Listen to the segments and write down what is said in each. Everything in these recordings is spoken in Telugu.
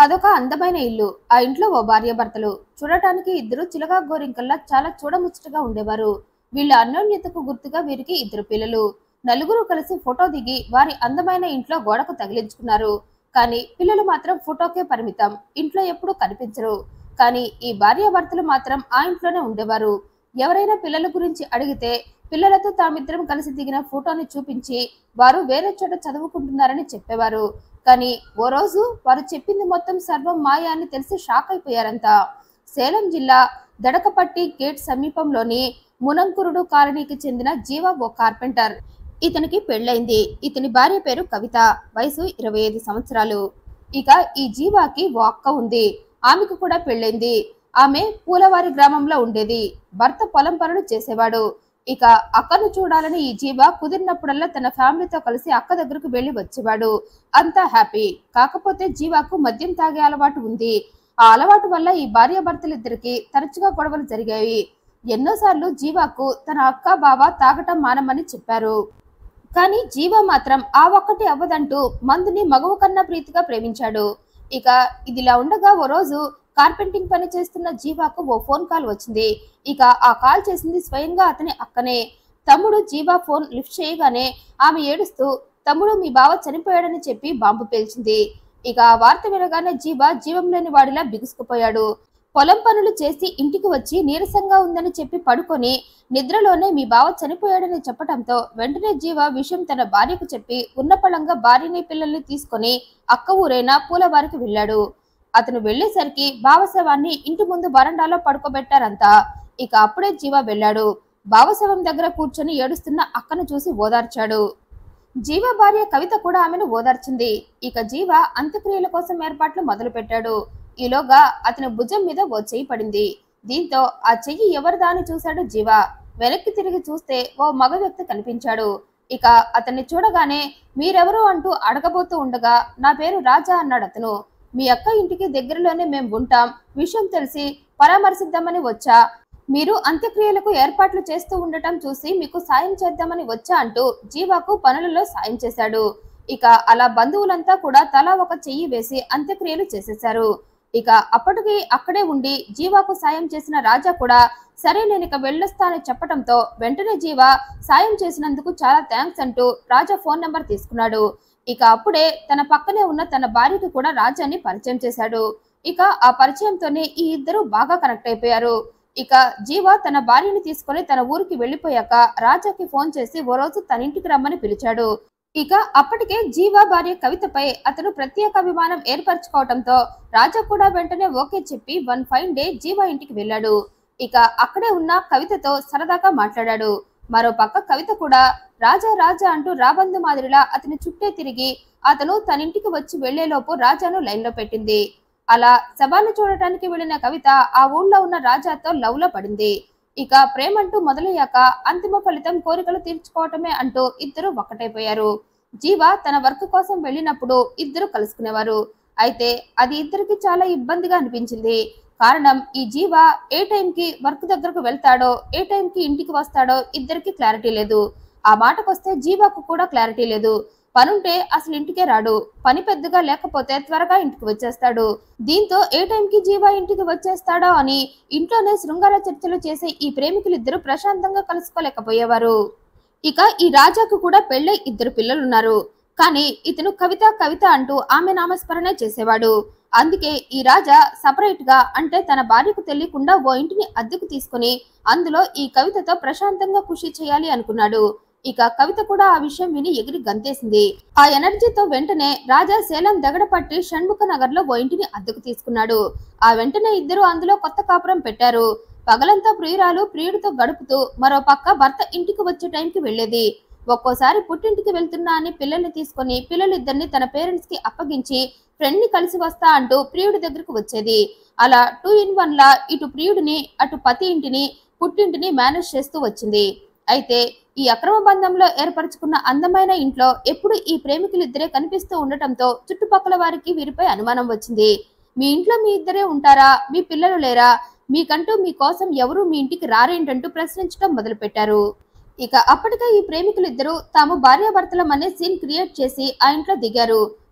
అదొక అందమైన ఇల్లు ఆ ఇంట్లో ఓ భార్య భర్తలు చూడటానికి ఇద్దరు చిలగా గోరింకల్లా చాలా చూడముచ్చటగా ఉండేవారు వీళ్ళ అన్యోన్యతకు గుర్తుగా వీరికి ఇద్దరు పిల్లలు నలుగురు కలిసి ఫోటో దిగి వారి అందమైన ఇంట్లో గోడకు తగిలించుకున్నారు కానీ పిల్లలు మాత్రం ఫోటోకే పరిమితం ఇంట్లో ఎప్పుడూ కనిపించరు కానీ ఈ భార్య భర్తలు మాత్రం ఆ ఇంట్లోనే ఉండేవారు ఎవరైనా పిల్లల గురించి అడిగితే పిల్లలతో తామిద్దరం కలిసి దిగిన ఫోటోని చూపించి వారు వేరే చోట చదువుకుంటున్నారని చెప్పేవారు కానీ ఓ రోజు వారు చెప్పింది మొత్తం సర్వం మాయ అని తెలిసి షాక్ అయిపోయారంతా సేలం జిల్లా దడకపట్టి గేట్ సమీపంలోని మునంకురుడు కాలనీకి చెందిన జీవ ఓ కార్పెంటర్ ఇతనికి పెళ్ళైంది ఇతని భార్య పేరు కవిత వయసు ఇరవై ఐదు సంవత్సరాలు ఇక ఈ జీవాకి ఓ అక్క ఉంది ఆమెకు కూడా పెళ్ళైంది ఆమె పూలవారి గ్రామంలో ఉండేది భర్త పొలం పనులు చేసేవాడు ఇక అక్కను చూడాలని ఈ జీవ కుదిరినప్పుడల్లా తన ఫ్యామిలీతో కలిసి అక్క దగ్గరకు వెళ్లి వచ్చేవాడు అంతా హ్యాపీ కాకపోతే జీవాకు మద్యం తాగే అలవాటు ఉంది ఆ అలవాటు వల్ల ఈ భార్యాభర్తలిద్దరికి తరచుగా గొడవలు జరిగాయి ఎన్నోసార్లు జీవాకు తన అక్క బావ తాగటం మానమని చెప్పారు కానీ జీవ మాత్రం ఆ ఒక్కటి అవ్వదంటూ మందుని మగవు కన్నా ప్రీతిగా ప్రేమించాడు ఇక ఇదిలా ఉండగా ఓ రోజు కార్పెంటింగ్ పని చేస్తున్న జీవాకు ఓ ఫోన్ కాల్ వచ్చింది ఇక ఆ కాల్ చేసింది స్వయంగా అతని అక్కనే తమ్ముడు జీవా ఫోన్ లిఫ్ట్ చేయగానే ఆమె ఏడుస్తూ తమ్ముడు మీ బావ చనిపోయాడని చెప్పి బాంబు పేల్చింది ఇక ఆ వార్త వినగానే జీవ జీవం లేని వాడిలా బిగుసుకుపోయాడు పొలం పనులు చేసి ఇంటికి వచ్చి నీరసంగా ఉందని చెప్పి పడుకొని నిద్రలోనే మీ బావ చనిపోయాడని చెప్పటంతో వెంటనే జీవ విషయం తన భార్యకు చెప్పి ఉన్నపళంగా భార్యని పిల్లల్ని తీసుకొని అక్క ఊరైన పూలవారికి వెళ్ళాడు అతను వెళ్లేసరికి బావశవాన్ని ఇంటి ముందు వరండాలో పడుకోబెట్టారంతా ఇక అప్పుడే జీవ వెళ్ళాడు బావశవం దగ్గర కూర్చొని ఏడుస్తున్న అక్కను చూసి ఓదార్చాడు జీవ భార్య కవిత కూడా ఆమెను ఓదార్చింది ఇక జీవ అంత్యక్రియల కోసం ఏర్పాట్లు మొదలు పెట్టాడు ఈలోగా అతని భుజం మీద ఓ చెయ్యి పడింది దీంతో ఆ చెయ్యి ఎవరిదా అని చూశాడు జీవ వెనక్కి తిరిగి చూస్తే ఓ మగ వ్యక్తి కనిపించాడు ఇక అతన్ని చూడగానే మీరెవరు అంటూ అడగబోతూ ఉండగా నా పేరు రాజా అన్నాడు అతను మీ అక్క ఇంటికి దగ్గరలోనే మేము ఉంటాం విషయం తెలిసి పరామర్శిద్దామని వచ్చా మీరు అంత్యక్రియలకు ఏర్పాట్లు చేస్తూ ఉండటం చూసి మీకు సాయం చేద్దామని వచ్చా అంటూ జీవాకు పనులలో సాయం చేశాడు ఇక అలా బంధువులంతా కూడా తలా ఒక చెయ్యి వేసి అంత్యక్రియలు చేసేశారు ఇక అప్పటికి అక్కడే ఉండి జీవాకు సాయం చేసిన రాజా కూడా సరే నేను ఇక వెళ్ళొస్తానని చెప్పడంతో వెంటనే జీవ సాయం చేసినందుకు చాలా థ్యాంక్స్ అంటూ రాజా ఫోన్ నెంబర్ తీసుకున్నాడు ఇక అప్పుడే తన పక్కనే ఉన్న తన భార్యకి కూడా రాజాని పరిచయం చేశాడు ఇక ఆ పరిచయంతోనే ఈ ఇద్దరు బాగా కనెక్ట్ అయిపోయారు ఇక జీవ తన భార్యని తీసుకొని తన ఊరికి వెళ్లిపోయాక రాజాకి ఫోన్ చేసి ఓ రోజు తన ఇంటికి రమ్మని పిలిచాడు ఇక అప్పటికే జీవ భార్య కవితపై అతను ప్రత్యేక అభిమానం ఏర్పరచుకోవడంతో రాజా కూడా వెంటనే ఓకే చెప్పి వన్ ఫైన్ డే జీవ ఇంటికి వెళ్ళాడు ఇక అక్కడే ఉన్న కవితతో సరదాగా మాట్లాడాడు మరో పక్క కవిత కూడా రాజా రాజా అంటూ రాబందు మాదిరిలా అతని చుట్టే తిరిగి అతను తన ఇంటికి వచ్చి వెళ్లేలోపు రాజాను లైన్లో పెట్టింది అలా శవాన్ని చూడటానికి వెళ్లిన కవిత ఆ ఊళ్ళో ఉన్న రాజాతో లవ్ లో పడింది ఇక ప్రేమంటూ మొదలయ్యాక అంతిమ ఫలితం కోరికలు తీర్చుకోవటమే అంటూ ఇద్దరు ఒక్కటైపోయారు జీవ తన వర్క్ కోసం వెళ్ళినప్పుడు ఇద్దరు కలుసుకునేవారు అయితే అది ఇద్దరికి చాలా ఇబ్బందిగా అనిపించింది కారణం ఈ జీవ ఏ టైంకి వర్క్ దగ్గరకు వెళ్తాడో ఏ టైంకి ఇంటికి వస్తాడో ఇద్దరికి క్లారిటీ లేదు ఆ మాటకొస్తే జీవాకు కూడా క్లారిటీ లేదు పనుంటే అసలు ఇంటికే రాడు పని పెద్దగా లేకపోతే త్వరగా ఇంటికి వచ్చేస్తాడు దీంతో ఏ టైంకి జీవా ఇంటికి వచ్చేస్తాడో అని ఇంట్లోనే శృంగార చర్చలు చేసే ఈ ప్రేమికులిద్దరూ ప్రశాంతంగా కలుసుకోలేకపోయేవారు ఇక ఈ రాజాకు కూడా పెళ్ళై ఇద్దరు పిల్లలున్నారు కానీ ఇతను కవిత కవిత అంటూ ఆమె నామస్మరణే చేసేవాడు అందుకే ఈ రాజా సపరేట్ గా అంటే తన భార్యకు తెలియకుండా ఓ ఇంటిని అద్దెకు తీసుకుని అందులో ఈ కవితతో ప్రశాంతంగా కృషి చేయాలి అనుకున్నాడు ఇక కవిత కూడా ఆ విషయం విని ఎగిరి గంతేసింది ఆ ఎనర్జీతో వెంటనే రాజా సేలం దగడపట్టి షణ్ముఖ నగర్ లో ఓ ఇంటిని అద్దెకు తీసుకున్నాడు ఆ వెంటనే ఇద్దరు అందులో కొత్త కాపురం పెట్టారు పగలంతా ప్రియురాలు ప్రియుడితో గడుపుతూ మరో పక్క భర్త ఇంటికి వచ్చే టైంకి వెళ్లేది ఒక్కోసారి పుట్టింటికి వెళ్తున్నా అని పిల్లల్ని తీసుకొని పిల్లలిద్దరిని తన పేరెంట్స్ కి అప్పగించి ఫ్రెండ్ ని కలిసి వస్తా అంటూ ప్రియుడి దగ్గరకు వచ్చేది అలా టూ ఇన్ వన్ లా ఇటు ప్రియుడిని అటు పతి ఇంటిని పుట్టింటిని మేనేజ్ చేస్తూ వచ్చింది అయితే ఈ అక్రమ బంధంలో ఏర్పరచుకున్న అందమైన ఇంట్లో ఎప్పుడు ఈ ప్రేమికులిద్దరే కనిపిస్తూ ఉండటంతో చుట్టుపక్కల వారికి వీరిపై అనుమానం వచ్చింది మీ ఇంట్లో మీ ఇద్దరే ఉంటారా మీ పిల్లలు లేరా మీకంటూ మీకోసం ఎవరు మీ ఇంటికి రారేంటంటూ ప్రశ్నించడం మొదలుపెట్టారు ఇక అప్పటికే ఈ ప్రేమికులిద్దరూ తాము భార్యాభర్తలమనే సీన్ క్రియేట్ చేసి ఆ ఇంట్లో దిగారు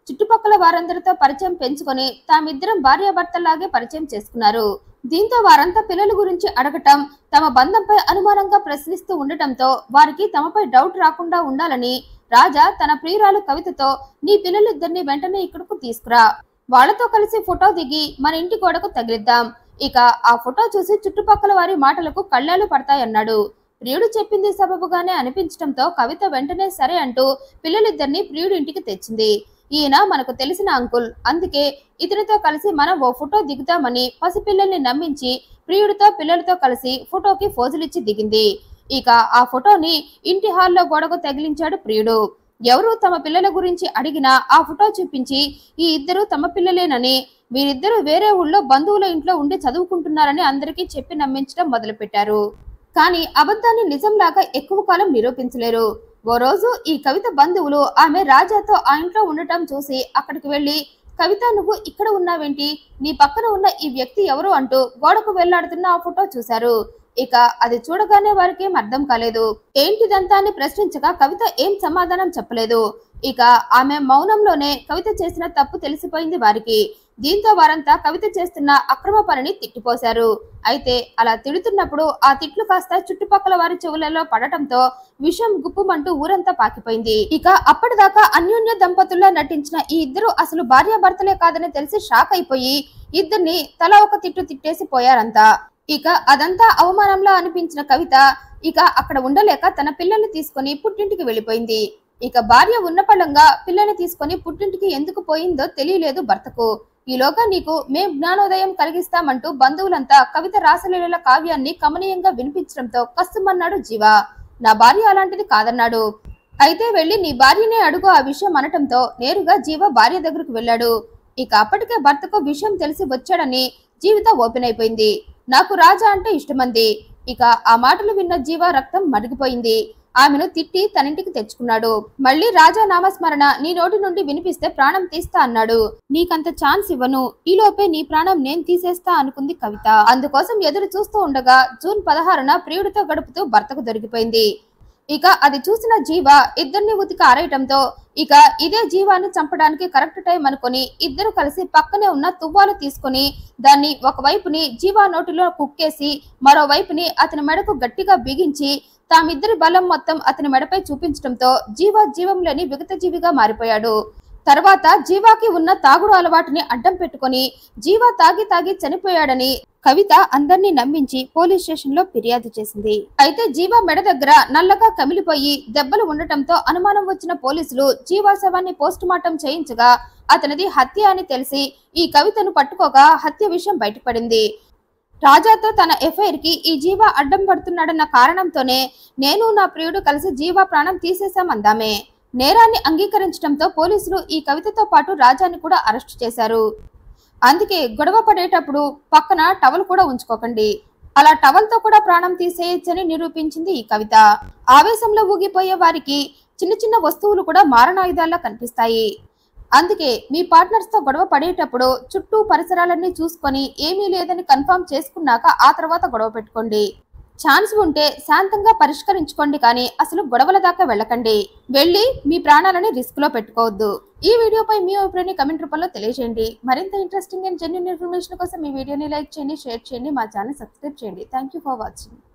చుట్టుపక్కల వారందరితో పరిచయం పెంచుకొని తామిద్దరం భార్యాభర్తలాగే పరిచయం చేసుకున్నారు దీంతో వారంతా పిల్లల గురించి అడగటం తమ బంధంపై అనుమానంగా ప్రశ్నిస్తూ ఉండటంతో వారికి తమపై డౌట్ రాకుండా ఉండాలని రాజా తన ప్రియురాలు కవితతో నీ పిల్లలిద్దరిని వెంటనే ఇక్కడకు తీసుకురా వాళ్ళతో కలిసి ఫోటో దిగి మన ఇంటి గోడకు తగిలిద్దాం ఇక ఆ ఫోటో చూసి చుట్టుపక్కల వారి మాటలకు కళ్ళాలు పడతాయన్నాడు ప్రియుడు చెప్పింది సబబుగానే అనిపించడంతో కవిత వెంటనే సరే అంటూ పిల్లలిద్దరిని ప్రియుడి ఇంటికి తెచ్చింది ఈయన మనకు తెలిసిన అంకుల్ అందుకే ఇతనితో కలిసి మనం ఓ ఫోటో దిగుతామని పసిపిల్లల్ని నమ్మించి ప్రియుడితో పిల్లలతో కలిసి ఫోటోకి ఫోజులిచ్చి దిగింది ఇక ఆ ఫోటోని ఇంటి హాల్లో గోడకు తగిలించాడు ప్రియుడు ఎవరు తమ పిల్లల గురించి అడిగినా ఆ ఫోటో చూపించి ఈ ఇద్దరు తమ పిల్లలేనని వీరిద్దరూ వేరే ఊళ్ళో బంధువుల ఇంట్లో ఉండి చదువుకుంటున్నారని అందరికీ చెప్పి నమ్మించడం మొదలుపెట్టారు కానీ అబద్ధాన్ని నిజంలాగా ఎక్కువ కాలం నిరూపించలేరు ఓ రోజు ఈ కవిత బంధువులు ఆమె రాజాతో ఆ ఇంట్లో ఉండటం చూసి అక్కడికి వెళ్లి కవిత నువ్వు ఇక్కడ ఉన్నావేంటి నీ పక్కన ఉన్న ఈ వ్యక్తి ఎవరు అంటూ గోడకు వెళ్లాడుతున్న ఆ ఫోటో చూశారు ఇక అది చూడగానే వారికి ఏం అర్థం కాలేదు ఏంటిదంతా అని ప్రశ్నించగా కవిత ఏం సమాధానం చెప్పలేదు ఇక ఆమె మౌనంలోనే కవిత చేసిన తప్పు తెలిసిపోయింది వారికి దీంతో వారంతా కవిత చేస్తున్న అక్రమ పనిని తిట్టిపోశారు అయితే అలా తిడుతున్నప్పుడు ఆ తిట్లు కాస్త చుట్టుపక్కల వారి చెవులలో పడటంతో విషం గుప్పుమంటూ ఊరంతా పాకిపోయింది ఇక అప్పటిదాకా అన్యోన్య దంపతుల్లో నటించిన ఈ ఇద్దరు అసలు భార్యాభర్తలే కాదని తెలిసి షాక్ అయిపోయి ఇద్దరిని తలా ఒక తిట్టు తిట్టేసి పోయారంతా ఇక అదంతా అవమానంలో అనిపించిన కవిత ఇక అక్కడ ఉండలేక తన పిల్లల్ని తీసుకొని పుట్టింటికి వెళ్ళిపోయింది ఇక భార్య ఉన్నపళంగా పిల్లని తీసుకొని పుట్టింటికి ఎందుకు పోయిందో తెలియలేదు భర్తకు ఈలోగా నీకు మేం జ్ఞానోదయం కలిగిస్తామంటూ బంధువులంతా కవిత రాసలీల కావ్యాన్ని కమనీయంగా వినిపించడంతో కస్తుమన్నాడు జీవ నా భార్య అలాంటిది కాదన్నాడు అయితే వెళ్ళి నీ భార్యనే అడుగు ఆ విషయం అనటంతో నేరుగా జీవ భార్య దగ్గరకు వెళ్ళాడు ఇక అప్పటికే భర్తకు విషయం తెలిసి వచ్చాడని జీవిత ఓపెన్ అయిపోయింది నాకు రాజా అంటే ఇష్టమంది ఇక ఆ మాటలు విన్న జీవ రక్తం మరిగిపోయింది ఆమెను తిట్టి తనింటికి తెచ్చుకున్నాడు మళ్ళీ రాజా నామస్మరణ నీ నోటి నుండి వినిపిస్తే ప్రాణం తీస్తా అన్నాడు నీకంత ఛాన్స్ ఇవ్వను ఈలోపే నీ ప్రాణం నేను తీసేస్తా అనుకుంది కవిత అందుకోసం ఎదురు చూస్తూ ఉండగా జూన్ పదహారున ప్రియుడితో గడుపుతూ భర్తకు దొరికిపోయింది ఇక అది చూసిన జీవ ఇద్దరిని ఉతికి ఆరేయటంతో ఇక ఇదే జీవాన్ని చంపడానికి కరెక్ట్ టైం అనుకొని ఇద్దరు కలిసి పక్కనే ఉన్న తువ్వాలు తీసుకొని దాన్ని ఒకవైపుని జీవా నోటిలో కుక్కేసి మరోవైపుని అతని మెడకు గట్టిగా బిగించి తామిద్దరి బలం మొత్తం అతని మెడపై చూపించడంతో జీవా జీవం లేని విగత జీవిగా మారిపోయాడు తర్వాత జీవాకి ఉన్న తాగుడు అలవాటుని అడ్డం పెట్టుకొని జీవా తాగి తాగి చనిపోయాడని కవిత అందర్నీ నమ్మించి పోలీస్ స్టేషన్ లో ఫిర్యాదు చేసింది అయితే జీవా మెడ దగ్గర నల్లగా కమిలిపోయి దెబ్బలు ఉండటంతో అనుమానం వచ్చిన పోలీసులు జీవా శవాన్ని పోస్ట్ మార్టం చేయించగా అతనిది హత్య అని తెలిసి ఈ కవితను పట్టుకోగా హత్య విషయం బయటపడింది రాజాతో తన ఎఫ్ఐఆర్ కి ఈ జీవా అడ్డం పడుతున్నాడన్న కారణంతోనే నేను నా ప్రియుడు కలిసి జీవా ప్రాణం తీసేశామందామే నేరాన్ని అంగీకరించడంతో పోలీసులు ఈ కవితతో పాటు రాజాని కూడా అరెస్ట్ చేశారు అందుకే గొడవ పడేటప్పుడు పక్కన టవల్ కూడా ఉంచుకోకండి అలా టవల్తో కూడా ప్రాణం తీసేయచ్చని నిరూపించింది ఈ కవిత ఆవేశంలో ఊగిపోయే వారికి చిన్న చిన్న వస్తువులు కూడా మారణాయుధాల్లా కనిపిస్తాయి అందుకే మీ పార్ట్నర్స్ తో గొడవ పడేటప్పుడు చుట్టూ పరిసరాలన్నీ చూసుకొని ఏమీ లేదని కన్ఫర్మ్ చేసుకున్నాక ఆ తర్వాత గొడవ పెట్టుకోండి ఛాన్స్ ఉంటే శాంతంగా పరిష్కరించుకోండి కానీ అసలు గొడవల దాకా వెళ్ళకండి వెళ్ళి మీ ప్రాణాలని రిస్క్ లో పెట్టుకోవద్దు ఈ వీడియోపై మీ అభిప్రాయాన్ని కమెంట్ రూపంలో తెలియజేయండి మరింత ఇంట్రెస్టింగ్ అండ్ జెన్యున్ ఇన్ఫర్మేషన్ కోసం ఈ వీడియోని లైక్ చేయండి షేర్ చేయండి మా ఛానల్ సబ్స్క్రైబ్ చేయండి థ్యాంక్ యూ ఫర్ వాచింగ్